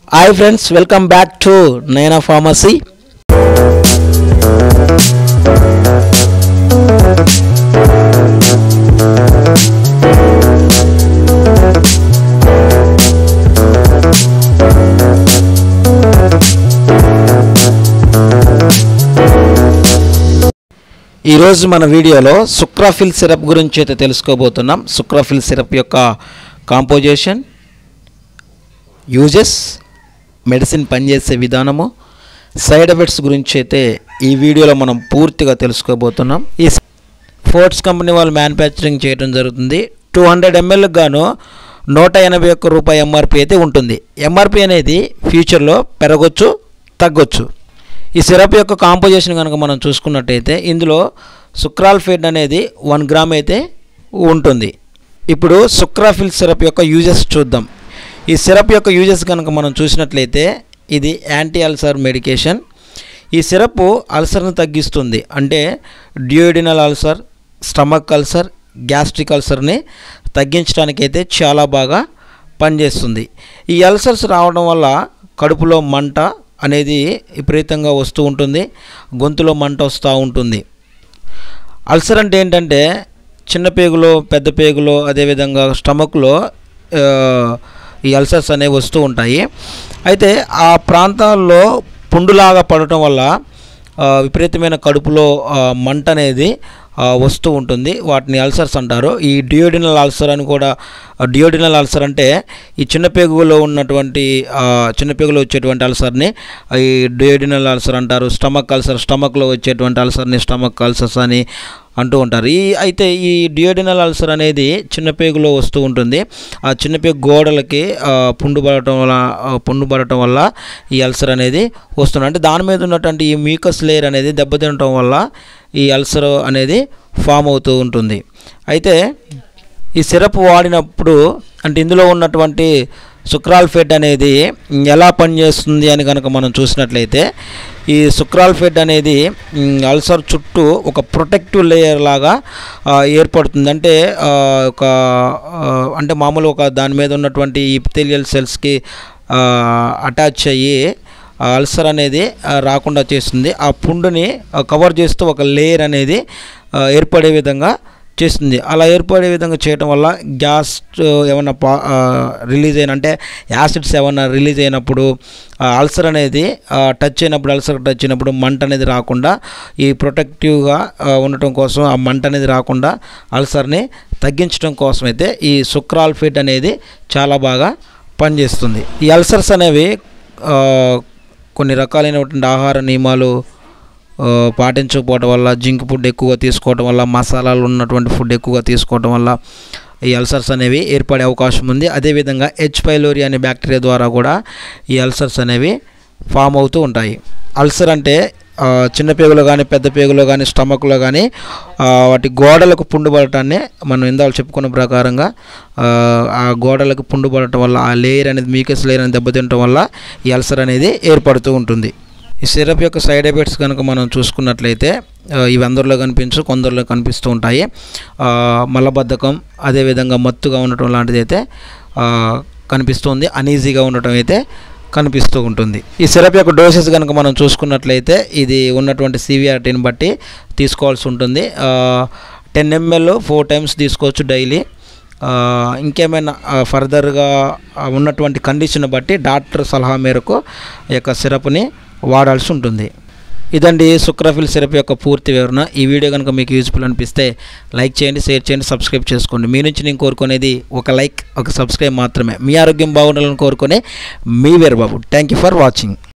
hi friends welcome back to Naina pharmacy ఈరోజు మన వీడియోలో సుక్రాఫిల్ సిరప్ గురించి అయితే తెలుసుకోబోతున్నాం సుక్రాఫిల్ సిరప్ యొక్క కాంపోజిషన్ యూజెస్ మెడిసిన్ పనిచేసే విధానము సైడ్ ఎఫెక్ట్స్ గురించి అయితే ఈ వీడియోలో మనం పూర్తిగా తెలుసుకోబోతున్నాం ఈ ఫోర్ట్స్ కంపెనీ వాళ్ళు మ్యానుఫ్యాక్చరింగ్ చేయడం జరుగుతుంది టూ హండ్రెడ్ ఎంఎల్కి గాను నూట ఎనభై ఒక్క రూపాయి ఎంఆర్పి అయితే ఉంటుంది ఎంఆర్పి అనేది ఫ్యూచర్లో పెరగొచ్చు తగ్గొచ్చు ఈ సిరప్ యొక్క కాంపోజిషన్ కనుక మనం చూసుకున్నట్టయితే ఇందులో సుక్రాల్ఫేట్ అనేది వన్ గ్రామ్ అయితే ఉంటుంది ఇప్పుడు సుక్రాఫిల్ సిరప్ యొక్క యూజెస్ చూద్దాం ఈ సిరప్ యొక్క యూజెస్ కనుక మనం చూసినట్లయితే ఇది యాంటీ అల్సర్ మెడికేషన్ ఈ సిరప్ అల్సర్ను తగ్గిస్తుంది అంటే duodenal ulcer stomach ulcer gastric అల్సర్ని తగ్గించడానికైతే చాలా బాగా పనిచేస్తుంది ఈ అల్సర్స్ రావడం వల్ల కడుపులో మంట అనేది విపరీతంగా వస్తూ ఉంటుంది గొంతులో మంట వస్తూ ఉంటుంది అల్సర్ అంటే ఏంటంటే చిన్న పేగులో పెద్ద పేగులో అదేవిధంగా స్టమక్లో ఆ, ఈ అల్సర్స్ అనేవి వస్తూ ఉంటాయి అయితే ఆ ప్రాంతాల్లో పుండులాగా పడటం వల్ల ఆ, విపరీతమైన కడుపులో ఆ, మంట అనేది ఆ, వస్తూ ఉంటుంది వాటిని అల్సర్స్ అంటారు ఈ డియోడినల్ అల్సర్ అని కూడా డియోడినల్ అల్సర్ అంటే ఈ చిన్న పేగులో ఉన్నటువంటి ఆ, చిన్న పేగులో వచ్చేటువంటి అల్సర్ని ఈ డియోడినల్ అల్సర్ అంటారు స్టమక్ అల్సర్ స్టమక్లో వచ్చేటువంటి అల్సర్ని స్టమక్ అల్సర్స్ అని అంటూ ఉంటారు ఈ అయితే ఈ డియోడినల్ అల్సర్ అనేది చిన్న పేగులో వస్తూ ఉంటుంది ఆ చిన్న పేగు గోడలకి ఆ, పుండు పడటం వల్ల ఆ, పుండు పడటం వల్ల ఈ అల్సర్ అనేది వస్తుంది అంటే దాని మీద ఉన్నటువంటి ఈ మ్యూకస్ లేయర్ అనేది దెబ్బతినటం వల్ల ఈ అల్సర్ అనేది ఫామ్ అవుతూ ఉంటుంది అయితే ఈ సిరప్ వాడినప్పుడు అంటే ఇందులో ఉన్నటువంటి సుక్రాల్ఫేట్ అనేది ఎలా పనిచేస్తుంది అని కనుక మనం చూసినట్లయితే ఈ సుక్రాల్ఫేట్ అనేది మ్, అల్సర్ చుట్టూ ఒక ప్రొటెక్టివ్ లేయర్ లాగా ఆ, ఏర్పడుతుంది అంటే ఆ, ఒక ఆ, అంటే మామూలు ఒక దాని మీద ఉన్నటువంటి ఇపిథెలియల్ సెల్స్కి అటాచ్ అయ్యి ఆ అల్సర్ అనేది ఆ, రాకుండా చేస్తుంది ఆ పుండుని ఆ, కవర్ చేస్తూ ఒక లేయర్ అనేది ఆ, ఏర్పడే విధంగా చేస్తుంది అలా ఏర్పడే విధంగా చేయటం వల్ల గ్యాస్ ఏమన్నా పా ఆ, రిలీజ్ అయిన అంటే యాసిడ్స్ ఏమన్నా రిలీజ్ అయినప్పుడు ఆ అల్సర్ అనేది ఆ, టచ్ అయినప్పుడు అల్సర్ టచ్ అయినప్పుడు మంట అనేది రాకుండా ఈ ప్రొటెక్టివ్గా ఆ, ఉండటం కోసం ఆ మంట అనేది రాకుండా అల్సర్ని తగ్గించడం కోసం అయితే ఈ సుక్రాల్ఫిట్ అనేది చాలా బాగా పనిచేస్తుంది ఈ అల్సర్స్ అనేవి ఆ, కొన్ని రకాలైనటువంటి ఆహార నియమాలు ఆ, పాటించకపోవడం వల్ల జింక్ ఫుడ్ ఎక్కువగా తీసుకోవడం వల్ల మసాలాలు ఉన్నటువంటి ఫుడ్ ఎక్కువగా తీసుకోవడం వల్ల ఈ అల్సర్స్ అనేవి ఏర్పడే అవకాశం ఉంది అదేవిధంగా హెచ్ పైలోరి అనే బ్యాక్టీరియా ద్వారా కూడా ఈ అల్సర్స్ అనేవి ఫామ్ అవుతూ ఉంటాయి అల్సర్ అంటే ఆ, చిన్న పేగులో కానీ పెద్ద పేగులో కానీ స్టమక్లో కానీ ఆ, వాటి గోడలకు పుండు పడటాన్ని మనం ఇందాక చెప్పుకున్న ప్రకారంగా ఆ, ఆ గోడలకు పుండు పడటం వల్ల ఆ లేయర్ అనేది మీకస్ లేయర్ అనేది దెబ్బతింటం వల్ల ఈ అల్సర్ అనేది ఏర్పడుతూ ఉంటుంది ఈ సిరప్ యొక్క సైడ్ ఎఫెక్ట్స్ కనుక మనం చూసుకున్నట్లయితే ఆ, ఇవి అందరిలో కనిపించు కొందరిలో కనిపిస్తూ ఉంటాయి ఆ, మలబద్ధకం అదేవిధంగా మత్తుగా ఉండటం లాంటిది అయితే ఆ, కనిపిస్తుంది అనీజీగా ఉండటం అయితే కనిపిస్తూ ఉంటుంది ఈ సిరప్ యొక్క డోసెస్ కనుక మనం చూసుకున్నట్లయితే ఇది ఉన్నటువంటి సివిఆర్టీని బట్టి తీసుకోవాల్సి ఉంటుంది టెన్ ఎంఎల్ ఫోర్ టైమ్స్ తీసుకోవచ్చు డైలీ ఆ, ఇంకేమైనా ఆ, ఫర్దర్గా ఆ, ఉన్నటువంటి కండిషన్ బట్టి డాక్టర్ సలహా మేరకు ఈ యొక్క సిరప్ని వాడాల్సి ఉంటుంది ఇదండి సుక్రఫిల్ సిరప్ యొక్క పూర్తి వివరణ ఈ వీడియో కనుక మీకు యూజ్ఫుల్ అనిపిస్తే లైక్ చేయండి షేర్ చేయండి సబ్స్క్రైబ్ చేసుకోండి మీ నుంచి నేను కోరుకునేది ఒక లైక్ ఒక సబ్స్క్రైబ్ మాత్రమే మీ ఆరోగ్యం బాగుండాలని కోరుకునే మీ Veerababu thank you for watching